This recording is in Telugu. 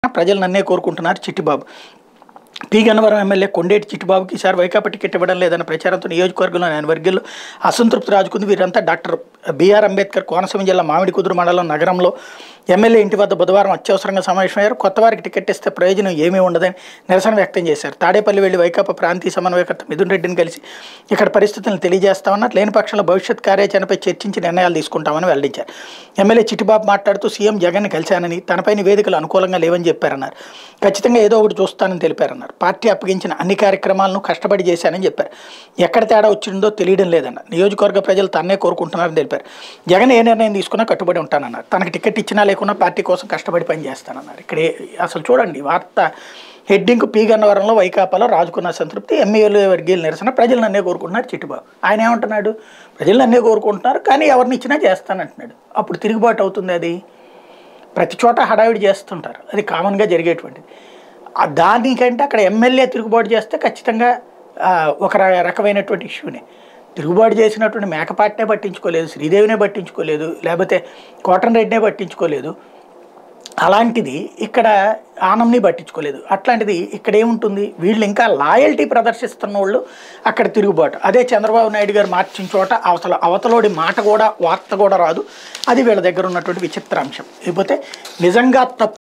ప్రజలు నన్నే కోరుకుంటున్నారు చిట్టిబాబు పి గన్నవరం ఎమ్మెల్యే కొండేటి చిట్టిబాబుకి ఈసారి వైకాపా టికెట్ ఇవ్వడం లేదన్న ప్రచారంతో నియోజకవర్గంలో ఆయన వర్గంలో అసంతృప్తి రాజుకుంది వీరంతా డాక్టర్ బిఆర్ అంబేద్కర్ కోనసీమ జిల్లా మామిడి కుదురు మండలం నగరంలో ఎమ్మెల్యే ఇంటి వద్ద బుధవారం అత్యవసరంగా సమావేశమయ్యారు కొత్త వారికి టికెట్ ఇస్తే ప్రయోజనం ఏమీ ఉండదని నిరసన వ్యక్తం చేశారు తాడేపల్లి వెళ్లి వైకాపా ప్రాంతీయ సమన్వయకర్త మిథున్ రెడ్డిని కలిసి ఇక్కడ పరిస్థితులను తెలియజేస్తామన్నారు లేని పక్షంలో భవిష్యత్ కార్యాచరణపై చర్చించి నిర్ణయాలు తీసుకుంటామని వెల్లడించారు ఎమ్మెల్యే చిట్టిబాబు మాట్లాడుతూ సీఎం జగన్ కలిశానని తనపై నివేదికలు అనుకూలంగా లేవని చెప్పారన్నారు ఖచ్చితంగా ఏదో ఒకటి చూస్తానని తెలిపారన్నారు పార్టీ అప్పగించిన అన్ని కార్యక్రమాలను కష్టపడి చేశానని చెప్పారు ఎక్కడ తేడా వచ్చిందో తెలియడం లేదన్నారు నియోజకవర్గ ప్రజలు తన్నే కోరుకుంటున్నారని తెలిపారు జగన్ ఏ నిర్ణయం తీసుకున్నా కట్టుబడి ఉంటానన్నారు తనకు టికెట్ ఇచ్చినా లేకున్నా పార్టీ కోసం కష్టపడి పని చేస్తానన్నారు ఇక్కడ ఏ- అసలు చూడండి వార్త హెడ్డింగ్ పీ గన్నవరంలో వైకాపాలో రాజుకున్న సంతృప్తి ఎమ్మెల్యే వర్గీయుల నిరసన ప్రజలు నన్నే కోరుకుంటున్నారు చిట్టుబాబు ఆయన ఏమంటున్నాడు ప్రజలు నన్నే కోరుకుంటున్నారు కానీ ఎవరిని ఇచ్చినా చేస్తానంటున్నాడు అప్పుడు తిరుగుబాటు అవుతుంది అది ప్రతి చోట హడావిడి చేస్తుంటారు అది కామన్గా జరిగేటువంటిది ఆ దానికంటే అక్కడ ఎమ్మెల్యే తిరుగుబాటు చేస్తే ఖచ్చితంగా ఆ, ఒక ర- రకమైనటువంటి ఇష్యూనే తిరుగుబాటు చేసినటువంటి మేకపాటినే పట్టించుకోలేదు శ్రీదేవినే పట్టించుకోలేదు లేకపోతే కోటన్ పట్టించుకోలేదు అలాంటిది ఇక్కడ ఆనంని పట్టించుకోలేదు అట్లాంటిది ఇక్కడ ఏముంటుంది వీళ్ళు ఇంకా లాయల్టీ ప్రదర్శిస్తున్న వాళ్ళు అక్కడ తిరుగుబాటు అదే చంద్రబాబు నాయుడు గారు మార్చిన చోట అవతల అవతలోడి మాట కూడా వార్త కూడా రాదు అది వీళ్ళ దగ్గర ఉన్నటువంటి విచిత్ర అంశం లేకపోతే నిజంగా తప్పు